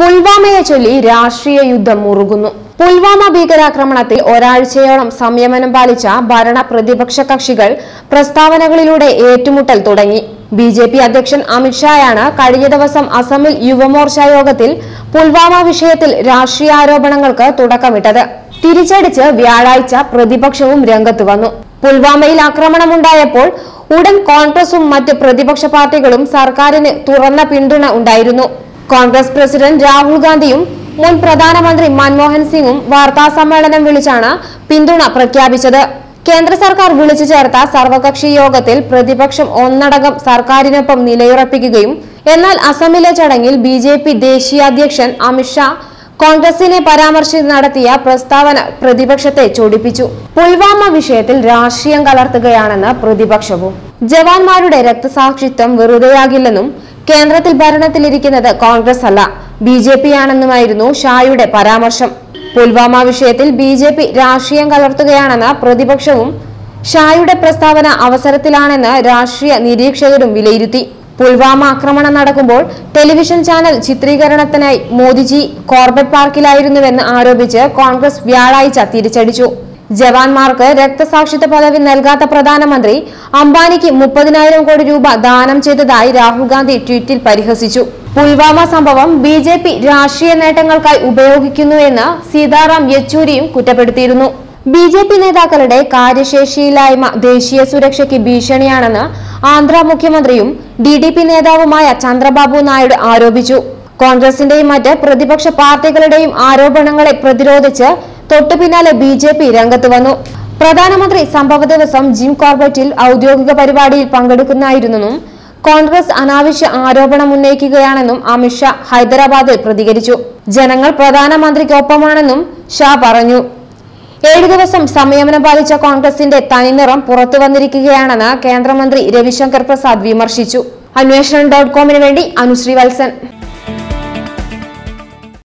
പുൽവാമയെ ചൊല്ലി രാഷ്ട്രീയ യുദ്ധം മുറുകുന്നു പുൽവാമ ഭീകരാക്രമണത്തിൽ ഒരാഴ്ചയോളം സംയമനം പാലിച്ച ഭരണ പ്രതിപക്ഷ കക്ഷികൾ പ്രസ്താവനകളിലൂടെ ഏറ്റുമുട്ടൽ തുടങ്ങി ബി ജെ പി അധ്യക്ഷൻ അമിത്ഷായാണ് കഴിഞ്ഞ ദിവസം അസമിൽ യുവമോർച്ച യോഗത്തിൽ പുൽവാമ വിഷയത്തിൽ രാഷ്ട്രീയ ആരോപണങ്ങൾക്ക് തുടക്കമിട്ടത് തിരിച്ചടിച്ച് വ്യാഴാഴ്ച പ്രതിപക്ഷവും രംഗത്ത് വന്നു പുൽവാമയിൽ ആക്രമണമുണ്ടായപ്പോൾ ഉടൻ കോൺഗ്രസും മറ്റ് പ്രതിപക്ഷ പാർട്ടികളും സർക്കാരിന് തുറന്ന പിന്തുണ ഉണ്ടായിരുന്നു കോൺഗ്രസ് പ്രസിഡന്റ് രാഹുൽ ഗാന്ധിയും മുൻ പ്രധാനമന്ത്രി മൻമോഹൻ സിംഗും വാർത്താ സമ്മേളനം വിളിച്ചാണ് പിന്തുണ പ്രഖ്യാപിച്ചത് കേന്ദ്ര സർക്കാർ വിളിച്ചു ചേർത്ത സർവകക്ഷി യോഗത്തിൽ പ്രതിപക്ഷം ഒന്നടങ്കം സർക്കാരിനൊപ്പം നിലയുറപ്പിക്കുകയും എന്നാൽ അസമിലെ ചടങ്ങിൽ ബി ജെ പി ദേശീയ അധ്യക്ഷൻ അമിത്ഷാ കോൺഗ്രസിനെ പരാമർശിച്ച് നടത്തിയ പ്രസ്താവന പ്രതിപക്ഷത്തെ ചൊടിപ്പിച്ചു പുൽവാമ വിഷയത്തിൽ രാഷ്ട്രീയം കലർത്തുകയാണെന്ന് പ്രതിപക്ഷവും ജവാന്മാരുടെ രക്തസാക്ഷിത്വം വെറുതെയാകില്ലെന്നും കേന്ദ്രത്തിൽ ഭരണത്തിലിരിക്കുന്നത് കോൺഗ്രസ് അല്ല ബി ജെ പി ആണെന്നുമായിരുന്നു ഷായുടെ പരാമർശം പുൽവാമ വിഷയത്തിൽ ബി ജെ പി രാഷ്ട്രീയം കലർത്തുകയാണെന്ന പ്രതിപക്ഷവും ഷായുടെ പ്രസ്താവന അവസരത്തിലാണെന്ന് രാഷ്ട്രീയ നിരീക്ഷകരും വിലയിരുത്തി പുൽവാമ ആക്രമണം നടക്കുമ്പോൾ ടെലിവിഷൻ ചാനൽ ചിത്രീകരണത്തിനായി മോദിജി കോർബറ്റ് പാർക്കിലായിരുന്നുവെന്ന് ആരോപിച്ച് കോൺഗ്രസ് വ്യാഴാഴ്ച തിരിച്ചടിച്ചു ജവാന്മാർക്ക് രക്തസാക്ഷിത്വ പദവി നൽകാത്ത പ്രധാനമന്ത്രി അംബാനിക്ക് മുപ്പതിനായിരം കോടി രൂപ ദാനം ചെയ്തതായി രാഹുൽ ഗാന്ധി ട്വീറ്റിൽ പരിഹസിച്ചു പുൽവാമ സംഭവം ബി ജെ പി രാഷ്ട്രീയ നേട്ടങ്ങൾക്കായി ഉപയോഗിക്കുന്നുവെന്ന് സീതാറാം യെച്ചൂരിയും കുറ്റപ്പെടുത്തിയിരുന്നു ബി ജെ പി നേതാക്കളുടെ കാര്യശേഷിയില്ലായ്മ ദേശീയ സുരക്ഷയ്ക്ക് ഭീഷണിയാണെന്ന് ആന്ധ്ര മുഖ്യമന്ത്രിയും ഡി ഡി പി നേതാവുമായ ചന്ദ്രബാബു നായിഡു ആരോപിച്ചു കോൺഗ്രസിന്റെയും മറ്റ് പ്രതിപക്ഷ പാർട്ടികളുടെയും ആരോപണങ്ങളെ പ്രതിരോധിച്ച് തൊട്ടു പിന്നാലെ ബി ജെ പി രംഗത്ത് വന്നു പ്രധാനമന്ത്രി സംഭവ ദിവസം ജിം കോർബറ്റിൽ ഔദ്യോഗിക പരിപാടിയിൽ പങ്കെടുക്കുന്നായിരുന്നെന്നും കോൺഗ്രസ് അനാവശ്യ ആരോപണം ഉന്നയിക്കുകയാണെന്നും അമിത്ഷാ ഹൈദരാബാദിൽ പ്രതികരിച്ചു ജനങ്ങൾ പ്രധാനമന്ത്രിക്കൊപ്പമാണെന്നും ഷാ പറഞ്ഞു ഏഴു ദിവസം സംയമനം പാലിച്ച കോൺഗ്രസിന്റെ തനിനിറം പുറത്തു വന്നിരിക്കുകയാണെന്ന് കേന്ദ്രമന്ത്രി രവിശങ്കർ പ്രസാദ് വിമർശിച്ചു അന്വേഷണം ഡോട്ട് കോമിന് വേണ്ടി അനുശ്രീ വത്സൻ